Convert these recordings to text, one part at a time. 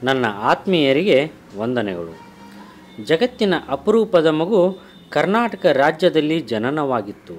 ನನ್ನ ಆತ್ಮೀಯರಿಗೆ ವಂದನೆಗಳು ಜಗತ್ತಿನ ಅಪರೂಪದ ಮಗು ಕರ್ನಾಟಕ ರಾಜ್ಯದಲ್ಲಿ ಜನನವಾಗಿತ್ತು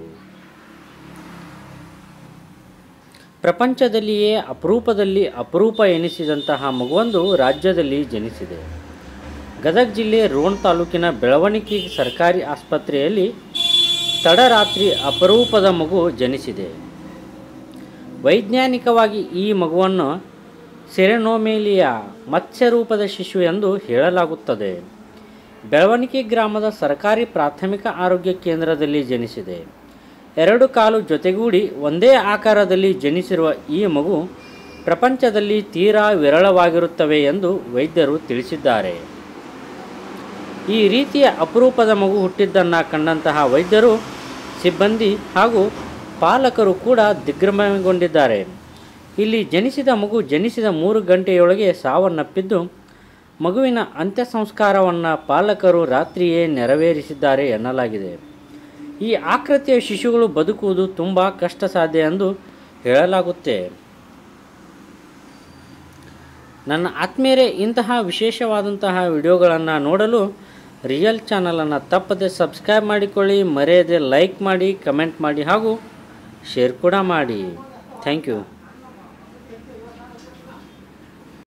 ಪ್ರಪಂಚದಲ್ಲಿಯೇ ಅಪರೂಪದಲ್ಲಿ ಅಪರೂಪ ಎನಿಸಿದಂತಹ ಮಗುವೊಂದು ರಾಜ್ಯದಲ್ಲಿ ಜನಿಸಿದೆ ಗದಗ ಜಿಲ್ಲೆ ರೋಣ ತಾಲೂಕಿನ ಬೆಳವಣಿಗೆ ಸರ್ಕಾರಿ ಆಸ್ಪತ್ರೆಯಲ್ಲಿ ತಡರಾತ್ರಿ ಅಪರೂಪದ ಮಗು ಜನಿಸಿದೆ ವೈಜ್ಞಾನಿಕವಾಗಿ ಈ ಮಗುವನ್ನು ಸೆರೆನೋಮೇಲಿಯಾ ಮತ್ಸ್ಯ ರೂಪದ ಶಿಶು ಎಂದು ಹೇಳಲಾಗುತ್ತದೆ ಬೆಳವಣಿಗೆ ಗ್ರಾಮದ ಸರ್ಕಾರಿ ಪ್ರಾಥಮಿಕ ಆರೋಗ್ಯ ಕೇಂದ್ರದಲ್ಲಿ ಜನಿಸಿದೆ ಎರಡು ಕಾಲು ಜೊತೆಗೂಡಿ ಒಂದೇ ಆಕಾರದಲ್ಲಿ ಜನಿಸಿರುವ ಈ ಮಗು ಪ್ರಪಂಚದಲ್ಲಿ ತೀರಾ ವಿರಳವಾಗಿರುತ್ತವೆ ಎಂದು ವೈದ್ಯರು ತಿಳಿಸಿದ್ದಾರೆ ಈ ರೀತಿಯ ಅಪರೂಪದ ಮಗು ಹುಟ್ಟಿದ್ದನ್ನು ಕಂಡಂತಹ ವೈದ್ಯರು ಸಿಬ್ಬಂದಿ ಹಾಗೂ ಪಾಲಕರು ಕೂಡ ದಿಗ್ಭ್ರಮೆಗೊಂಡಿದ್ದಾರೆ ಇಲ್ಲಿ ಜನಿಸಿದ ಮಗು ಜನಿಸಿದ ಮೂರು ಗಂಟೆಯೊಳಗೆ ಸಾವನ್ನಪ್ಪಿದ್ದು ಮಗುವಿನ ಅಂತ್ಯ ಸಂಸ್ಕಾರವನ್ನು ಪಾಲಕರು ರಾತ್ರಿಯೇ ನೆರವೇರಿಸಿದ್ದಾರೆ ಎನ್ನಲಾಗಿದೆ ಈ ಆಕೃತಿಯ ಶಿಶುಗಳು ಬದುಕುವುದು ತುಂಬ ಕಷ್ಟ ಸಾಧ್ಯ ಎಂದು ಹೇಳಲಾಗುತ್ತೆ ನನ್ನ ಆತ್ಮೀಯರೇ ಇಂತಹ ವಿಶೇಷವಾದಂತಹ ವಿಡಿಯೋಗಳನ್ನು ನೋಡಲು ರಿಯಲ್ ಚಾನಲನ್ನು ತಪ್ಪದೆ ಸಬ್ಸ್ಕ್ರೈಬ್ ಮಾಡಿಕೊಳ್ಳಿ ಮರೆಯದೆ ಲೈಕ್ ಮಾಡಿ ಕಮೆಂಟ್ ಮಾಡಿ ಹಾಗೂ ಶೇರ್ ಕೂಡ ಮಾಡಿ ಥ್ಯಾಂಕ್ ಯು